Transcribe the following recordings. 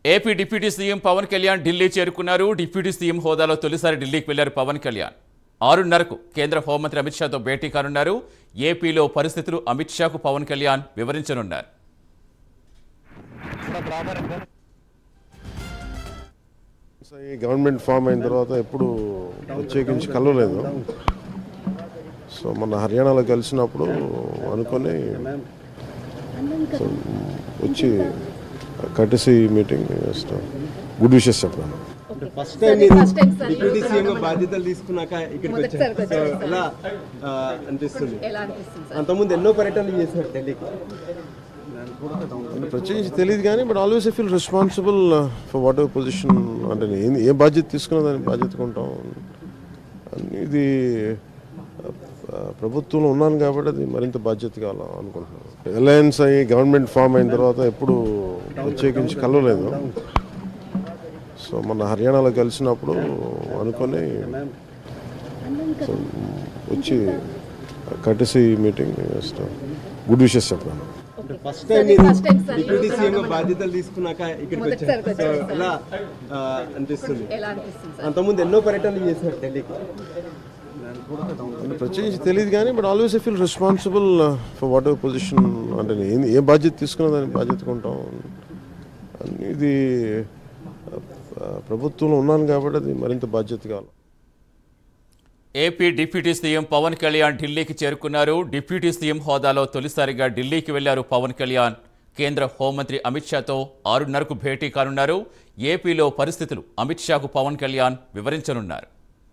AP deputy CM Pawan Kalyan Delhi చేరుకున్నారు deputy CM హోదాలో తొలిసారి ఢిల్లీకి వెళ్లారు పవన్ కళ్యాణ్ ఆరున్నరకు కేంద్ర హోంమంత్రి అమిత్ షాతో భేటీ కానున్నారు ఏపీలో పరిస్థితులు అమిత్ షాకు పవన్ కళ్యాణ్ వివరించనున్నారు ఈ గవర్నమెంట్ ఫామ్ అయిన తర్వాత ఎప్పుడు ప్రత్యేకించి కలవలేదు సో మొన్న హర్యానాలో కలిసినప్పుడు అనుకొని సో వచ్చి కటిసి మీటింగ్ గుడ్ విషెస్ చెప్పాను ఫస్ట్ టైం మీరు First time, sir. Deputy CM గా బాధ్యతలు తీసుకున్నాక ఇక్కడికి వచ్చారు మొదటిసారి సో వచ్చారు, sir. ఎలా ఆ, అనిపిస్తుంది ఎలా అనిపిస్తుంది సార్ అంతకుముందు ఎన్నో పర్యటనలు చేశారు ఢిల్లీకి అంటే ప్రత్యేకించి తెలియదు కానీ but always I feel responsible for whatever position అంటే నేను ఏ బాధ్యత తీసుకున్నా దాని బాధ్యతగా ఉంటాం అన్ని ఇది ఆ, ప్రభుత్వంలో ఉన్నాను కాబట్టి అది మరింత బాధ్యతగా అలా అనుకుంటున్నాను అలయన్స్ అయ్యి గవర్నమెంట్ ఫామ్ అయిన తర్వాత ఎప్పుడు ప్రత్యేకించి కలవలేదు సో మొన్న హర్యానాలో కలిసినప్పుడు అనుకొని సో వచ్చి కటిసి మీటింగ్ గుడ్ విషెస్ చెప్పాను ఫస్ట్ టైం మీరు First time, sir. Deputy CM గా బాధ్యతలు తీసుకున్నాక ఇక్కడికి వచ్చారు మొదటిసారి సో వచ్చారు, sir. ఎలా ఆ, అనిపిస్తుంది ఎలా అనిపిస్తుంది సార్ అంతకుముందు ఎన్నో పర్యటనలు చేశారు ఢిల్లీకి అంటే ప్రత్యేకించి తెలియదు కానీ but always I feel responsible for whatever position అంటే నేను ఏ బాధ్యత తీసుకున్నా దాని బాధ్యతగా ఉంటాం అన్ని ఇది ఆ, ప్రభుత్వంలో ఉన్నాను కాబట్టి అది మరింత బాధ్యతగా AP deputy CM Pawan Kalyan ఢిల్లీకి చేరుకున్నారు డిప్యూటీ సీఎం హోదాలో తొలిసారిగా ఢిల్లీకి వెళ్లారు పవన్ కళ్యాణ్ కేంద్ర హోంమంత్రి అమిత్ షాతో ఆరున్నరకు భేటీ కానున్నారు ఏపీలో పరిస్థితులు అమిత్ షాకు పవన్ కళ్యాణ్ వివరించనున్నారు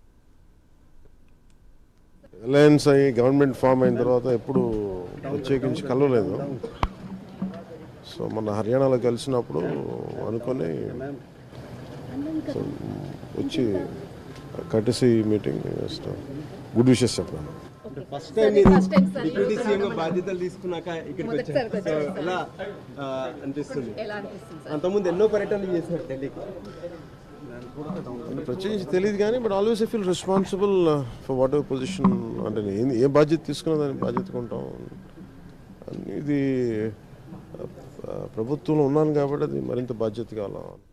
అలయన్స్ అయ్యి గవర్నమెంట్ ఫామ్ అయిన తర్వాత ఎప్పుడు ప్రత్యేకించి కలవలేదు సో మొన్న హర్యానాలో కలిసినప్పుడు అనుకొని సో వచ్చి కటిసి మీటింగ్ గుడ్ విషెస్ చెప్పాను ఫస్ట్ టైం మీరు First time, sir. Deputy CM గా బాధ్యతలు తీసుకున్నాక ఇక్కడికి వచ్చారు మొదటిసారి సో వచ్చారు, sir. ఎలా ఆ, అనిపిస్తుంది ఎలా అనిపిస్తుంది సార్ అంతకుముందు ఎన్నో పర్యటనలు చేశారు ఢిల్లీకి అంటే ప్రత్యేకించి తెలియదు కానీ but always I feel responsible for whatever position అంటే నేను ఏ బాధ్యత తీసుకున్నా దాని బాధ్యతగా ఉంటాం అన్ని ఇది ఆ, ప్రభుత్వంలో ఉన్నాను కాబట్టి అది మరింత బాధ్యతగా అలా